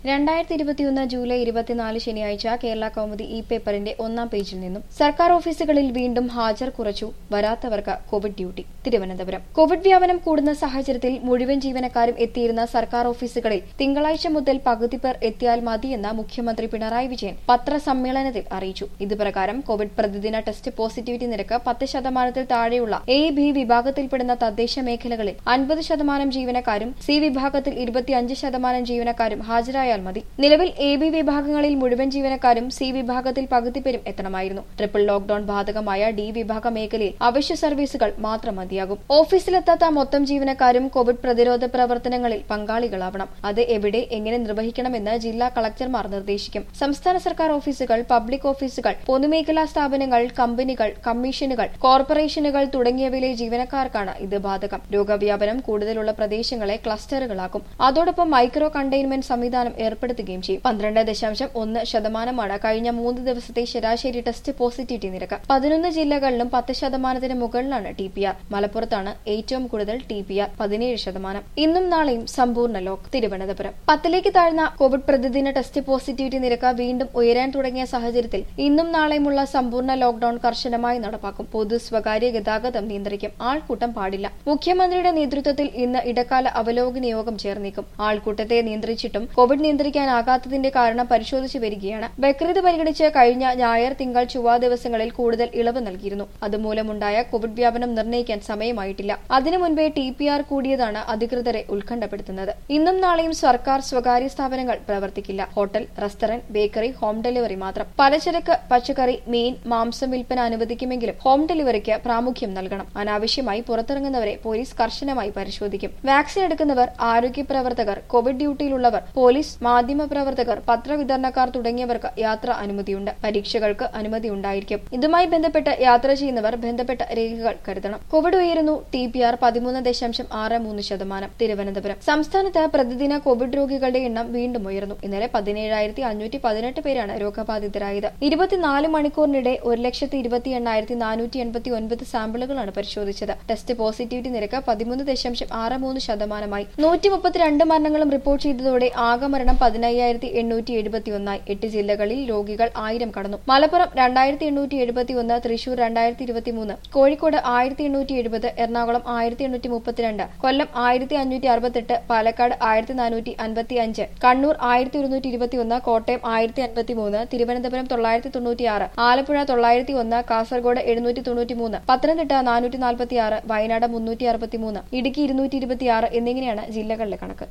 രണ്ടായിരത്തി ഇരുപത്തിയൊന്ന് ജൂലൈ ഇരുപത്തിനാല് ശനിയാഴ്ച കേരള കൗമുദി ഇ പേപ്പറിന്റെ ഒന്നാം പേജിൽ നിന്നും സർക്കാർ ഓഫീസുകളിൽ വീണ്ടും ഹാജർ കുറച്ചു വരാത്തവർക്ക് കോവിഡ് ഡ്യൂട്ടി തിരുവനന്തപുരം കോവിഡ് വ്യാപനം കൂടുന്ന സാഹചര്യത്തിൽ മുഴുവൻ ജീവനക്കാരും എത്തിയിരുന്ന സർക്കാർ ഓഫീസുകളിൽ തിങ്കളാഴ്ച മുതൽ പകുതി പേർ എത്തിയാൽ മതിയെന്ന് മുഖ്യമന്ത്രി പിണറായി വിജയൻ പത്രസമ്മേളനത്തിൽ അറിയിച്ചു ഇതുപ്രകാരം കോവിഡ് പ്രതിദിന ടെസ്റ്റ് പോസിറ്റിവിറ്റി നിരക്ക് പത്ത് ശതമാനത്തിൽ താഴെയുള്ള എ ബി വിഭാഗത്തിൽപ്പെടുന്ന തദ്ദേശ മേഖലകളിൽ അൻപത് ശതമാനം ജീവനക്കാരും സി വിഭാഗത്തിൽ ഇരുപത്തിയഞ്ച് ശതമാനം ജീവനക്കാരും ഹാജരായാൽ മതി നിലവിൽ എ ബി വിഭാഗങ്ങളിൽ മുഴുവൻ ജീവനക്കാരും സി വിഭാഗത്തിൽ പകുതി പേരും എത്തണമായിരുന്നു ട്രിപ്പിൾ ലോക്ഡൌൺ ബാധകമായ ഡി വിഭാഗ മേഖലയിൽ അവശ്യ സർവീസുകൾ മാത്രം മതിയാകും ഓഫീസിലെത്താത്ത മൊത്തം ജീവനക്കാരും കോവിഡ് പ്രതിരോധ പ്രവർത്തനങ്ങളിൽ പങ്കാളികളാവണം അത് എവിടെ എങ്ങനെ നിർവഹിക്കണമെന്ന് ജില്ലാ കളക്ടർമാർ നിർദ്ദേശിക്കും സംസ്ഥാന സർക്കാർ ഓഫീസുകൾ പബ്ലിക് ഓഫീസുകൾ പൊതുമേഖലാ സ്ഥാപനങ്ങൾ കമ്പനികൾ കമ്മീഷനുകൾ കോർപ്പറേഷനുകൾ തുടങ്ങിയവയിലെ ജീവനക്കാർക്കാണ് ഇത് ബാധകം രോഗവ്യാപനം കൂടുതലുള്ള പ്രദേശങ്ങളെ ക്ലസ്റ്ററുകളാക്കും അതോടൊപ്പം മൈക്രോ കണ്ടെയ്ൻമെന്റ് സംവിധാനം ഏർപ്പെടുത്തുകയും ചെയ്യും പന്ത്രണ്ട് ദശാംശം ഒന്ന് ശതമാനമാണ് കഴിഞ്ഞ മൂന്ന് ദിവസത്തെ ശരാശരി ടെസ്റ്റ് പോസിറ്റിവിറ്റി നിരക്ക് പതിനൊന്ന് ജില്ലകളിലും പത്ത് ശതമാനത്തിന് മുകളിലാണ് ടി പി ആർ മലപ്പുറത്താണ് ഏറ്റവും കൂടുതൽ ടി പി ആർ പതിനേഴ് ശതമാനം ഇന്നും നാളെയും സമ്പൂർണ്ണ ലോക്ക് തിരുവനന്തപുരം പത്തിലേക്ക് താഴ്ന്ന കോവിഡ് പ്രതിദിന ടെസ്റ്റ് പോസിറ്റിവിറ്റി നിരക്ക് വീണ്ടും ഉയരാൻ തുടങ്ങിയ സാഹചര്യത്തിൽ ഇന്നും നാളെയുമുള്ള സമ്പൂർണ്ണ ലോക്ഡൌൺ കർശനമായി നടപ്പാക്കും പൊതു സ്വകാര്യ ഗതാഗതം നിയന്ത്രിക്കും ആൾക്കൂട്ടം പാടില്ല മുഖ്യമന്ത്രിയുടെ നേതൃത്വത്തിൽ ഇന്ന് ഇടക്കാല അവലോകന യോഗം ചേർന്നേക്കും ആൾക്കൂട്ടത്തെ നിയന്ത്രിച്ചിട്ടും കോവിഡ് നിയന്ത്രിക്കാനാകാത്തതിന്റെ കാരണം പരിശോധിച്ചു വരികയാണ് ബക്രീദ് പരിഗണിച്ച് കഴിഞ്ഞ ഞായർ തിങ്കൾ ചൊവ്വ ദിവസങ്ങളിൽ കൂടുതൽ ഇളവ് നൽകിയിരുന്നു അതുമൂലമുണ്ടായ കോവിഡ് വ്യാപനം നിർണ്ണയിക്കാൻ സമയമായിട്ടില്ല അതിനു മുൻപേ ടി പി ആർ കൂടിയതാണ് അധികൃതരെ ഉത്കണ്ഠപ്പെടുത്തുന്നത് ഇന്നും നാളെയും സർക്കാർ സ്വകാര്യ സ്ഥാപനങ്ങൾ പ്രവർത്തിക്കില്ല hotel restaurant bakery home delivery മാത്രം പലചരക്ക് പച്ചക്കറി മീൻ മാംസം വിൽപ്പന അനുവദിക്കുമെങ്കിലും ഹോം ഡെലിവറിക്ക് പ്രാമുഖ്യം നൽകണം അനാവശ്യമായി പുറത്തിറങ്ങുന്നവരെ പോലീസ് കർശനമായി പരിശോധിക്കും വാക്സിൻ എടുക്കുന്നവർ ആരോഗ്യ പ്രവർത്തകർ കോവിഡ് ഡ്യൂട്ടിയിലുള്ളവർ പോലീസ് മാധ്യമ പ്രവർത്തകർ പത്രവിതരണക്കാർ തുടങ്ങിയവർക്ക് യാത്ര അനുമതിയുണ്ട് പരീക്ഷകൾക്ക് അനുമതി ഉണ്ടായിരിക്കും ഇതുമായി ബന്ധപ്പെട്ട് യാത്ര ചെയ്യുന്നവർ ബന്ധപ്പെട്ട രേഖകൾ കരുതണം കോവിഡ് ഉയരുന്നു ടി പി ആർ പതിമൂന്ന് ദശാംശം ആറ് മൂന്ന് ശതമാനം തിരുവനന്തപുരം സംസ്ഥാനത്ത് പ്രതിദിന കോവിഡ് രോഗികളുടെ എണ്ണം വീണ്ടും ഉയർന്നു ഇന്നലെ പതിനേഴായിരത്തി അഞ്ഞൂറ്റി പതിനെട്ട് പേരാണ് രോഗബാധിതരായത് ഇരുപത്തിനാല് മണിക്കൂറിനിടെ ഒരു ലക്ഷത്തി ഇരുപത്തി എണ്ണായിരത്തി നാനൂറ്റി എൺപത്തി ഒൻപത് സാമ്പിളുകളാണ് പരിശോധിച്ചത് ടെസ്റ്റ് പോസിറ്റിവിറ്റി നിരക്ക് പതിമൂന്ന് ദശാംശം ആറ് മൂന്ന് ശതമാനമായി നൂറ്റി മുപ്പത്തിരണ്ട് മരണങ്ങളും റിപ്പോർട്ട് ചെയ്തതോടെ ആകെ മരണം പതിനയ്യായിരത്തി എണ്ണൂറ്റി എഴുപത്തിയൊന്നായി എട്ട് ജില്ലകളിൽ രോഗികൾ ആയിരം കടന്നു മലപ്പുറം രണ്ടായിരത്തി എണ്ണൂറ്റി എഴുപത്തിയൊന്ന് തൃശൂർ രണ്ടായിരത്തി ഇരുപത്തിമൂന്ന് കോഴിക്കോട് ആയിരത്തി എണ്ണൂറ്റി എഴുപത് എറണാകുളം ആയിരത്തി എണ്ണൂറ്റി മുപ്പത്തിരണ്ട് കൊല്ലം ആയിരത്തി അഞ്ഞൂറ്റി അറുപത്തെട്ട് പാലക്കാട് ആയിരത്തി നാനൂറ്റി അൻപത്തി അഞ്ച് കണ്ണൂർ ആയിരത്തി ഒരുന്നൂറ്റി ഇരുപത്തിയൊന്ന് കോട്ടയം ആയിരത്തി അൻപത്തി മൂന്ന് തിരുവനന്തപുരം തൊള്ളായിരത്തി തൊണ്ണൂറ്റിയാറ് ആലപ്പുഴ തൊള്ളായിരത്തി ഒന്ന് കാസർഗോഡ് എഴുന്നൂറ്റി തൊണ്ണൂറ്റി മൂന്ന് പത്തനംതിട്ട നാനൂറ്റി നാൽപ്പത്തിയാറ് വയനാട് മുന്നൂറ്റി അറുപത്തിമൂന്ന് ഇടുക്കി ഇരുന്നൂറ്റി ഇരുപത്തിയാറ് എന്നിങ്ങനെയാണ് ജില്ലകളിലെ കണക്ക്